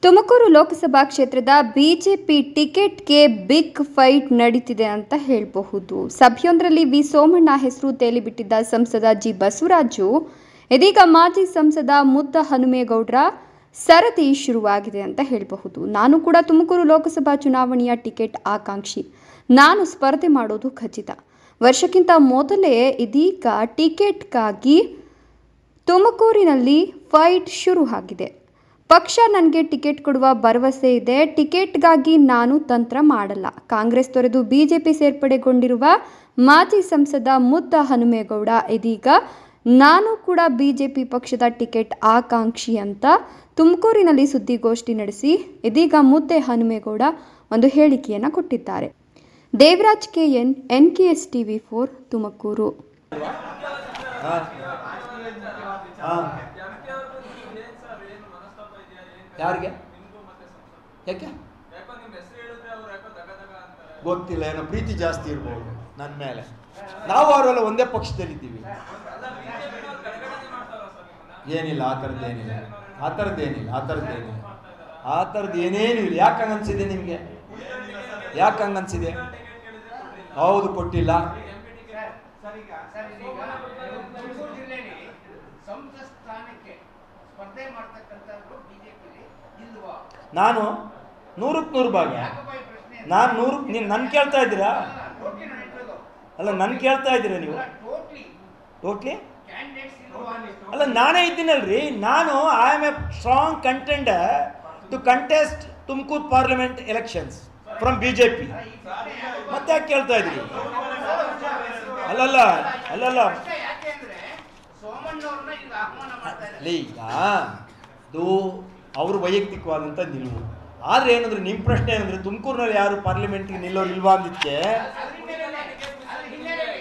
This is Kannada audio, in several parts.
ತುಮಕೂರು ಲೋಕಸಭಾ ಕ್ಷೇತ್ರದ ಬಿಜೆಪಿ ಟಿಕೆಟ್ಗೆ ಬಿಗ್ ಫೈಟ್ ನಡೀತಿದೆ ಅಂತ ಹೇಳಬಹುದು ಸಭೆಯೊಂದರಲ್ಲಿ ವಿ ಸೋಮಣ್ಣ ಹೆಸರು ತೇಲಿಬಿಟ್ಟಿದ್ದ ಸಂಸದ ಜಿ ಬಸವರಾಜು ಇದೀಗ ಮಾಜಿ ಸಂಸದ ಮುದ್ದ ಹನುಮೇಗೌಡರ ಸರದಿ ಶುರುವಾಗಿದೆ ಅಂತ ಹೇಳಬಹುದು ನಾನು ಕೂಡ ತುಮಕೂರು ಲೋಕಸಭಾ ಚುನಾವಣೆಯ ಟಿಕೆಟ್ ಆಕಾಂಕ್ಷಿ ನಾನು ಸ್ಪರ್ಧೆ ಮಾಡೋದು ಖಚಿತ ವರ್ಷಕ್ಕಿಂತ ಮೊದಲೇ ಇದೀಗ ಟಿಕೆಟ್ಗಾಗಿ ತುಮಕೂರಿನಲ್ಲಿ ಫೈಟ್ ಶುರು ಆಗಿದೆ ಪಕ್ಷ ನನಗೆ ಟಿಕೆಟ್ ಕೊಡುವ ಭರವಸೆ ಇದೆ ಟಿಕೆಟ್ಗಾಗಿ ನಾನು ತಂತ್ರ ಮಾಡಲ್ಲ ಕಾಂಗ್ರೆಸ್ ತೊರೆದು ಬಿಜೆಪಿ ಸೇರ್ಪಡೆಗೊಂಡಿರುವ ಮಾಜಿ ಸಂಸದ ಮುದ್ದ ಹನುಮೇಗೌಡ ಇದೀಗ ನಾನು ಕೂಡ ಬಿಜೆಪಿ ಪಕ್ಷದ ಟಿಕೆಟ್ ಆಕಾಂಕ್ಷಿ ಅಂತ ತುಮಕೂರಿನಲ್ಲಿ ಸುದ್ದಿಗೋಷ್ಠಿ ನಡೆಸಿ ಇದೀಗ ಮುದ್ದೆ ಹನುಮೇಗೌಡ ಒಂದು ಹೇಳಿಕೆಯನ್ನು ಕೊಟ್ಟಿದ್ದಾರೆ Devaraj K N N K S T V four Tumakuru ಹಾಂ ಹಾಂ ಯಾರಿಗೆ ಯಾಕೆ ಗೊತ್ತಿಲ್ಲ ಏನೋ ಪ್ರೀತಿ ಜಾಸ್ತಿ ಇರ್ಬೋದು ನನ್ನ ಮೇಲೆ ನಾವು ಅವರೆಲ್ಲ ಒಂದೇ ಪಕ್ಷದಲ್ಲಿದ್ದೀವಿ ಏನಿಲ್ಲ ಆ ಥರದ್ದು ಏನಿಲ್ಲ ಆ ಥರದ್ದು ಏನಿಲ್ಲ ಆ ಥರದ್ದು ಏನಿಲ್ಲ ಆ ಥರದ್ದು ಏನೇನು ಇಲ್ಲ ಯಾಕೆ ಹಂಗೆ ಅನ್ಸಿದೆ ನಿಮಗೆ ಯಾಕೆ ಹಂಗೆ ಅನ್ಸಿದೆ ಹೌದು ಕೊಟ್ಟಿಲ್ಲ ಸರ್ ಈಗ ಸರ್ ಈಗ ತುಮಕೂರು ಜಿಲ್ಲೆಯಲ್ಲಿ ಸಂಸದ ಸ್ಥಾನಕ್ಕೆ ಸ್ಪರ್ಧೆ ಮಾಡ್ತಕ್ಕಂಥದ್ದು ಬಿಜೆಪಿಲಿ ಇಲ್ವಾ ನಾನು ನೂರಕ್ಕೆ ನೂರು ಭಾಗ ಯಾಕಪ್ಪ ಈ ಪ್ರಶ್ನೆ ನಾನು ನೂರು ನೀವು ನನ್ನ ಕೇಳ್ತಾ ಇದ್ದೀರಾ ಟೋಟ್ಲಿ ನಡೀತದ್ದು ಅಲ್ಲ ನನ್ನ ಕೇಳ್ತಾ ಇದ್ದೀರಾ ನೀವು ಟೋಟ್ಲಿ ಟೋಟ್ಲಿ ಕ್ಯಾಂಡಿಡೇಟ್ಸ್ ಇಲ್ವಾ ಅಲ್ಲ ನಾನೇ ಇದ್ದೀನಲ್ರಿ ನಾನು I am a strong contender to contest Tumakuru parliament elections from B J P ಮತ್ತೆ ಯಾಕೆ ಕೇಳ್ತಾ ಇದ್ದೀರಿ ಅಲ್ಲಲ್ಲ ಅಲ್ಲಲ್ಲ ಪ್ರಶ್ನೆ ಯಾಕೆ ಅಂದ್ರೆ ಸೋಮಣ್ಣವ್ರನ್ನ ಈಗ ಆಹ್ವಾನ ಮಾಡ್ತಾ ಇದ್ದಾರೆ ಅಲ್ಲಿ ಈಗ ಅದು ಅವ್ರ ವೈಯಕ್ತಿಕವಾದಂಥ ನಿಲುವು ಆದರೆ ಏನಂದ್ರೆ ನಿಮ್ಮ ಪ್ರಶ್ನೆ ಏನಂದ್ರೆ ತುಮಕೂರಿನಲ್ಲಿ ಯಾರು ಪಾರ್ಲಿಮೆಂಟ್ಗೆ ನಿಲ್ಲೋರು ಇಲ್ವಾ ಅಂದಿದ್ದಕ್ಕೆ ಅದ್ರ ಹಿನ್ನೆಲೆಯಲ್ಲಿ ಅದ್ರ ಹಿನ್ನೆಲೆಯಲ್ಲಿ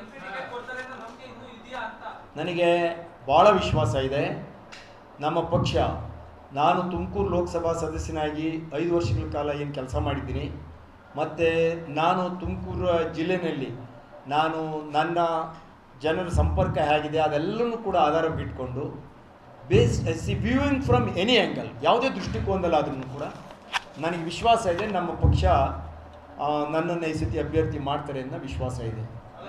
ನನಗೆ ಭಾಳ ವಿಶ್ವಾಸ ಇದೆ ನಮ್ಮ ಪಕ್ಷ ನಾನು ತುಮಕೂರು ಲೋಕಸಭಾ ಸದಸ್ಯನಾಗಿ ಐದು ವರ್ಷಗಳ ಕಾಲ ಏನು ಕೆಲಸ ಮಾಡಿದ್ದೀನಿ ಮತ್ತು ನಾನು ತುಮಕೂರು ಜಿಲ್ಲೆಯಲ್ಲಿ ನಾನು ನನ್ನ ಜನರ ಸಂಪರ್ಕ ಹೇಗಿದೆ ಅದೆಲ್ಲನೂ ಕೂಡ ಆಧಾರ ಬಿಟ್ಕೊಂಡು base see viewing from any angle ಯಾವುದೇ ದೃಷ್ಟಿಕೋನದಲ್ಲಾದ್ರೂ ಕೂಡ ನನಗೆ ವಿಶ್ವಾಸ ಇದೆ ನಮ್ಮ ಪಕ್ಷ ಆ, ನನ್ನನ್ನು ಈ ಸತಿ ಅಭ್ಯರ್ಥಿ ಮಾಡ್ತಾರೆ ಅನ್ನೋ ವಿಶ್ವಾಸ ಇದೆ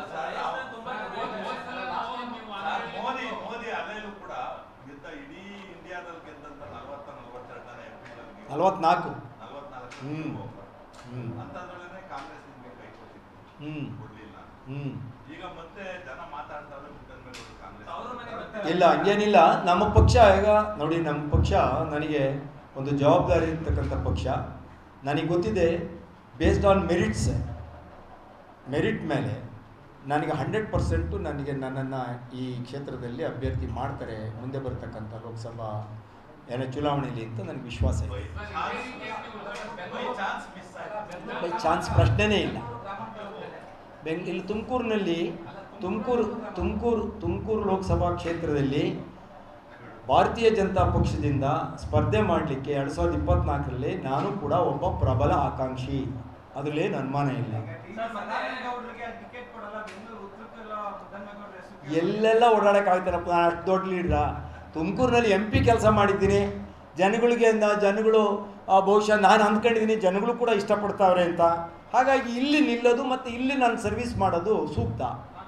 ಮೋದಿ ಮೋದಿ ಅಲ್ಲೆಲ್ಲೂ ಕೂಡ ಗೆದ್ದ ಇಡೀ ಇಂಡಿಯಾದಲ್ಲಿ ಗೆದ್ದಂತ ನಲವತ್ತ ನಲವತ್ತೆರಡನೇ ಎಂ ಪಿಗಳಲ್ಲಿ ನಲವತ್ನಾಲ್ಕು ನಲವತ್ನಾಲ್ಕು ಹ್ಮ್. ಹ್ಮ್. ಅಂತದ್ರಲ್ಲೇ ಕಾಂಗ್ರೆಸ್ ನಿಮ್ಗೆ ಕೈ ಕೊಟ್ಟಿತ್ತು ಹ್ಞೂ ಕೊಡ್ಲಿಲ್ಲ ಹ್ಞೂ ಈಗ ಮತ್ತೆ ಜನ ಮಾತಾಡ್ತಾರೆ ಮುಖಂಡರು ಕಾಂಗ್ರೆಸ್ ಇಲ್ಲ ಹಂಗೇನಿಲ್ಲ ನಮ್ಮ ಪಕ್ಷ ಈಗ ನೋಡಿ ನಮ್ಮ ಪಕ್ಷ ನನಗೆ ಒಂದು ಜವಾಬ್ದಾರಿ ಇರ್ತಕ್ಕಂಥ ಪಕ್ಷ ನನಗೆ ಗೊತ್ತಿದೆ ಬೇಸ್ಡ್ ಆನ್ ಮೆರಿಟ್ಸ್ ಮೆರಿಟ್ ಮೇಲೆ ನನಗೆ ಹಂಡ್ರೆಡ್ ಪರ್ಸೆಂಟು ನನಗೆ ನನ್ನನ್ನು ಈ ಕ್ಷೇತ್ರದಲ್ಲಿ ಅಭ್ಯರ್ಥಿ ಮಾಡ್ತಾರೆ ಮುಂದೆ ಬರ್ತಕ್ಕಂಥ ಲೋಕಸಭಾ ಏನೋ ಚುನಾವಣೆಯಲ್ಲಿ ಅಂತ ನನಗೆ ವಿಶ್ವಾಸ ಇದೆ ಚಾನ್ಸ್ ಮಿಸ್ ಆಯ್ತು ಬೈ ಚಾನ್ಸ್ ಪ್ರಶ್ನೆನೇ ಇಲ್ಲ ಬೆಂಗ್ ಇಲ್ಲಿ ತುಮಕೂರಿನಲ್ಲಿ ತುಮಕೂರು ತುಮಕೂರು ತುಮಕೂರು ಲೋಕಸಭಾ ಕ್ಷೇತ್ರದಲ್ಲಿ ಭಾರತೀಯ ಜನತಾ ಪಕ್ಷದಿಂದ ಸ್ಪರ್ಧೆ ಮಾಡಲಿಕ್ಕೆ ಎರಡು ಸಾವಿರದ ಇಪ್ಪತ್ನಾಲ್ಕರಲ್ಲಿ ನಾನು ಕೂಡ ಒಬ್ಬ ಪ್ರಬಲ ಆಕಾಂಕ್ಷಿ ಅದರಲ್ಲೇನು ಅನುಮಾನ ಇಲ್ಲ ಎಲ್ಲೆಲ್ಲ ಓಡಾಡೋಕ್ಕಾಗ್ತಾರಪ್ಪ ನಾನು ಅಷ್ಟು ದೊಡ್ಡ ಲೀಡ್ರ ತುಮಕೂರಿನಲ್ಲಿ ಎಂ ಪಿ ಕೆಲಸ ಮಾಡಿದ್ದೀನಿ ಜನಗಳಿಗೆ ನ- ಜನಗಳು ಆ, ಬಹುಶಃ ನಾನು ಅಂದ್ಕೊಂಡಿದ್ದೀನಿ ಜನಗಳು ಕೂಡ ಇಷ್ಟಪಡ್ತಾವ್ರೆ ಅಂತ ಹಾಗಾಗಿ ಇಲ್ಲಿ ನಿಲ್ಲೋದು ಮತ್ತು ಇಲ್ಲಿ ನಾನು ಸರ್ವಿಸ್ ಮಾಡೋದು ಸೂಕ್ತ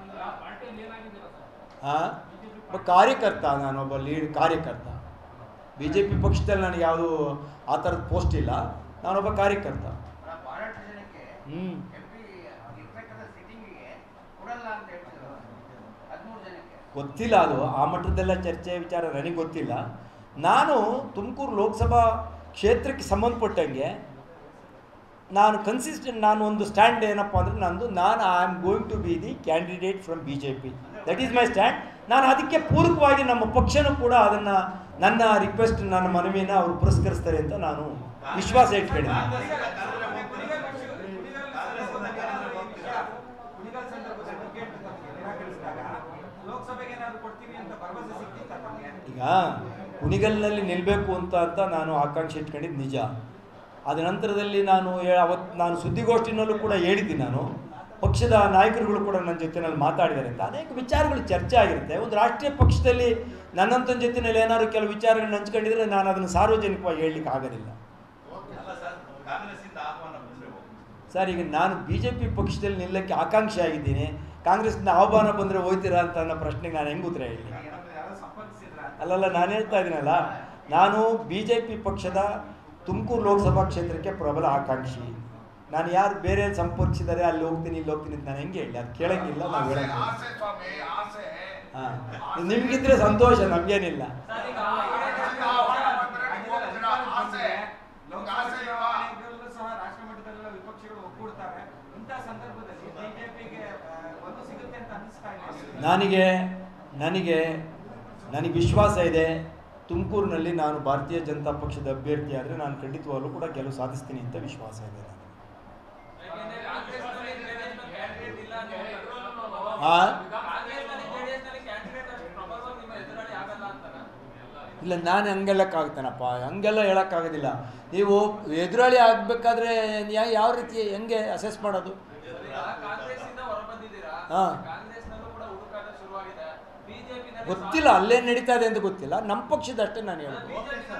ಹಾಂ ಒಬ್ಬ ಕಾರ್ಯಕರ್ತ ನಾನೊಬ್ಬ ಲೀಡ್ ಕಾರ್ಯಕರ್ತ ಬಿ ಜೆ ಪಿ ಪಕ್ಷದಲ್ಲಿ ನನಗೆ ಯಾವುದು ಆ ಥರದ ಪೋಸ್ಟ್ ಇಲ್ಲ ನಾನೊಬ್ಬ ಕಾರ್ಯಕರ್ತ ಬಹಳಷ್ಟು ಜನಕ್ಕೆ ಹ್ಞೂ ಎಂ ಪಿ ಇರ್ತಕ್ಕಂಥ ಸಿಟ್ಟಿಂಗಿಗೆ ಕೊಡಲ್ಲ ಅಂತ ಹೇಳ್ತಿದ್ರು ಹದಿಮೂರು ಜನಕ್ಕೆ ಗೊತ್ತಿಲ್ಲ ಅದು ಆ ಮಟ್ಟದೆಲ್ಲ ಚರ್ಚೆ ವಿಚಾರ ನನಗೆ ಗೊತ್ತಿಲ್ಲ ನಾನು ತುಮಕೂರು ಲೋಕಸಭಾ ಕ್ಷೇತ್ರಕ್ಕೆ ಸಂಬಂಧಪಟ್ಟಂಗೆ ನಾನು ಕನ್ಸಿಸ್ಟೆಂಟ್ ನಾನು ಒಂದು ಸ್ಟ್ಯಾಂಡ್ ಏನಪ್ಪ ಅಂದರೆ ನಂದು ನಾನು I am going to be the candidate from B J P that is my stand ನಾನು ಅದಕ್ಕೆ ಪೂರಕವಾಗಿ ನಮ್ಮ ಪಕ್ಷನೂ ಕೂಡ ಅದನ್ನು ನನ್ನ ರಿಕ್ವೆಸ್ಟ್ ನನ್ನ ಮನವಿಯನ್ನು ಅವರು ಪುರಸ್ಕರಿಸ್ತಾರೆ ಅಂತ ನಾನು ವಿಶ್ವಾಸ ಇಟ್ಕೊಂಡಿದ್ದೀನಿ ಈಗ ಕುಣಿಗಲ್ನಲ್ಲಿ ನಿಲ್ಲಬೇಕು ಅಂತ ಅಂತ ನಾನು ಆಕಾಂಕ್ಷೆ ಇಟ್ಕೊಂಡಿದ್ದು ನಿಜ ಅದ ನಂತರದಲ್ಲಿ ನಾನು ಹೇ- ಅವತ್ತು ನಾನು ಸುದ್ದಿಗೋಷ್ಠಿನಲ್ಲೂ ಕೂಡ ಹೇಳಿದ್ದೀನಿ ನಾನು ಪಕ್ಷದ ನಾಯಕರುಗಳು ಕೂಡ ನನ್ನ ಜೊತೆನಲ್ಲಿ ಮಾತಾಡಿದ್ದಾರೆ ಅಂತ ಅನೇಕ ವಿಚಾರಗಳು ಚರ್ಚೆ ಆಗಿರುತ್ತೆ ಒಂದು ರಾಷ್ಟ್ರೀಯ ಪಕ್ಷದಲ್ಲಿ ನನ್ನಂತನ ಜೊತೆಯಲ್ಲಿ ಏನಾದ್ರು ಕೆಲವು ವಿಚಾರಗಳನ್ನ ಹಂಚ್ಕೊಂಡಿದ್ರೆ ನಾನು ಅದನ್ನು ಸಾರ್ವಜನಿಕವಾಗಿ ಹೇಳಲಿಕ್ಕೆ ಆಗೋದಿಲ್ಲ ಅಲ್ಲ ಸರ್ ಕಾಂಗ್ರೆಸ್ಸಿಂದ ಆಹ್ವಾನ ಬಂದ್ರೆ ಹೋಗಿ ಸರ್ ಈಗ ನಾನು ಬಿ ಜೆ ಪಿ ಪಕ್ಷದಲ್ಲಿ ನಿಲ್ಲಕ್ಕೆ ಆಕಾಂಕ್ಷಿ ಆಗಿದ್ದೀನಿ ಕಾಂಗ್ರೆಸ್ನ ಆಹ್ವಾನ ಬಂದರೆ ಹೋಗ್ತೀರಾ ಅಂತ ಅನ್ನೋ ಪ್ರಶ್ನೆಗೆ ನಾನು ಹೆಂಗೆ ಉತ್ತರ ಹೇಳಿ ಯಾರೋ ಸಂಪರ್ಕಿಸಿದ್ರ ಅಲ್ಲಲ್ಲ ನಾನು ಹೇಳ್ತಾ ಇದ್ದೀನಲ್ಲ ನಾನು ಬಿ ಜೆ ಪಿ ಪಕ್ಷದ ತುಮಕೂರು ಲೋಕಸಭಾ ಕ್ಷೇತ್ರಕ್ಕೆ ಪ್ರಬಲ ಆಕಾಂಕ್ಷಿ ನಾನು ಯಾರು ಬೇರೆ ಸಂಪರ್ಕಿಸಿದ್ದಾರೆ ಅಲ್ಲಿ ಹೋಗ್ತೀನಿ ಇಲ್ಲಿ ಹೋಗ್ತೀನಿ ಅಂತ ನಾನು ಹೆಂಗೆ ಹೇಳಿ ಅದು ಕೇಳಂಗಿಲ್ಲ ನಾವು ಆಸೆ ಹೇಳಂಗಿಲ್ಲ ಆಸೆ ಸ್ವಾಮಿ ಆಸೆ ಹಾಂ ನಿಮಗಿದ್ರೆ ಸಂತೋಷ ನಮಗೇನಿಲ್ಲ ಸಹ ರಾಷ್ಟ್ರ ಮಟ್ಟದಲ್ಲೆಲ್ಲ ವಿಪಕ್ಷಗಳು ಒಗ್ಗೂಡ್ತಾರೆ ಇಂಥ ಸಂದರ್ಭದಲ್ಲಿ ಬಿಜೆಪಿಗೆ ಒಂದು ಸಿಗುತ್ತೆ ಅಂತ ಅನಿಸ್ತಾ ಇದೆ ನನಗೆ ನನಗೆ ನನಗೆ ವಿಶ್ವಾಸ ಇದೆ ತುಮಕೂರಿನಲ್ಲಿ ನಾನು ಭಾರತೀಯ ಜನತಾ ಪಕ್ಷದ ಅಭ್ಯರ್ಥಿ ಆದರೆ ನಾನು ಖಂಡಿತವಾಗ್ಲೂ ಕೂಡ ಗೆಲುವು ಸಾಧಿಸ್ತೀನಿ ಅಂತ ವಿಶ್ವಾಸ ಇದೆ ನನಗೆ ಆ? ಇಲ್ಲ ನಾನು ಹಂಗೆಲ್ಲಕ್ಕಾಗ್ತಾನಪ್ಪ ಹಂಗೆಲ್ಲ ಹೇಳೋಕ್ಕಾಗೋದಿಲ್ಲ ನೀವು ಎದುರಾಳಿ ಆಗಬೇಕಾದ್ರೆ ಯಾವ ರೀತಿ ಹೆಂಗೆ ಅಸೆಸ್ ಮಾಡೋದು ಹಾ. ಗೊತ್ತಿಲ್ಲ ಅಲ್ಲೇನು ನಡೀತಾ ಇದೆ ಅಂತ ಗೊತ್ತಿಲ್ಲ ನಮ್ಮ ಪಕ್ಷದ ಅಷ್ಟೇ ನಾನು ಹೇಳ್ಬೋದು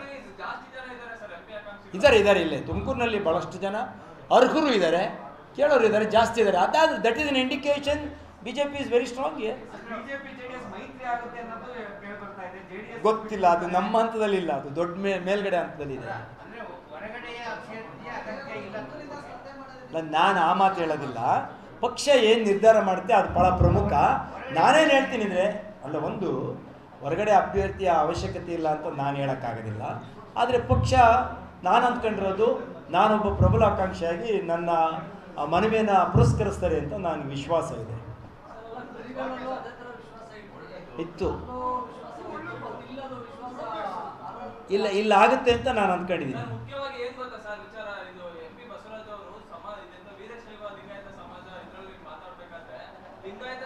ಇದ್ದಾರೆ ಇದ್ದಾರೆ ಇಲ್ಲೇ ತುಮಕೂರಿನಲ್ಲಿ ಭಾಳಷ್ಟು ಜನ ಅರ್ಹರು ಇದ್ದಾರೆ ಕೇಳೋರು ಇದ್ದಾರೆ ಜಾಸ್ತಿ ಇದ್ದಾರೆ ಅದಾದ್ರೆ that is an indication B J P is very strong BJP JDS ಮೈತ್ರಿ ಆಗುತ್ತೆ ಅನ್ನೋದು ಕೇಳಿ ಬರ್ತಾ ಇದೆ ಜೆಡಿಎಸ್ ಗೊತ್ತಿಲ್ಲ ಅದು ನಮ್ಮ ಹಂತದಲ್ಲಿ ಇಲ್ಲ ಅದು ದೊಡ್ಡ ಮೇ ಮೇಲ್ಗಡೆ ಹಂತದಲ್ಲಿ ಇದೆ ಅಂದ್ರೆ ಹೊರಗಡೆಯ ಅಭ್ಯರ್ಥಿಯ ಅಗತ್ಯ ಇಲ್ಲ ನಾನು ನಾನು ಆ ಮಾತು ಹೇಳೋದಿಲ್ಲ ಪಕ್ಷ ಏನು ನಿರ್ಧಾರ ಮಾಡುತ್ತೆ ಅದು ಭಾಳ ಪ್ರಮುಖ ನಾನೇನು ಹೇಳ್ತೀನಿ ಅಂದರೆ ಅಲ್ಲ ಒಂದು ಹೊರಗಡೆ ಅಭ್ಯರ್ಥಿಯ ಅವಶ್ಯಕತೆ ಇಲ್ಲ ಅಂತ ನಾನು ಹೇಳೋಕ್ಕಾಗೋದಿಲ್ಲ ಆದರೆ ಪಕ್ಷ ನಾನು ಅಂದ್ಕೊಂಡಿರೋದು ನಾನೊಬ್ಬ ಪ್ರಬಲ ಆಕಾಂಕ್ಷಿಯಾಗಿ ನನ್ನ ಆ ಮನವಿಯನ್ನು ಪುರಸ್ಕರಿಸ್ತಾರೆ ಅಂತ ನನಗೆ ವಿಶ್ವಾಸ ಇದೆ ಇತ್ತು ಇಲ್ಲ ಇಲ್ಲ ಆಗುತ್ತೆ ಅಂತ ನಾನು ಅಂದ್ಕೊಂಡಿದ್ದೀನಿ ಮುಖ್ಯವಾಗಿ ಏನ್ ಗೊತ್ತಾ ಸರ್ ವಿಚಾರ ಇದು ಎಂ ಪಿ ಬಸವರಾಜ್ ಅವರು ಸಮಾಜ ಇದೆಂತ ವೀರಶೈವ ಲಿಂಗಾಯತ ಸಮಾಜ ಇದರಲ್ಲಿ ಮಾತಾಡ್ಬೇಕಾದ್ರೆ ಲಿಂಗಾಯತ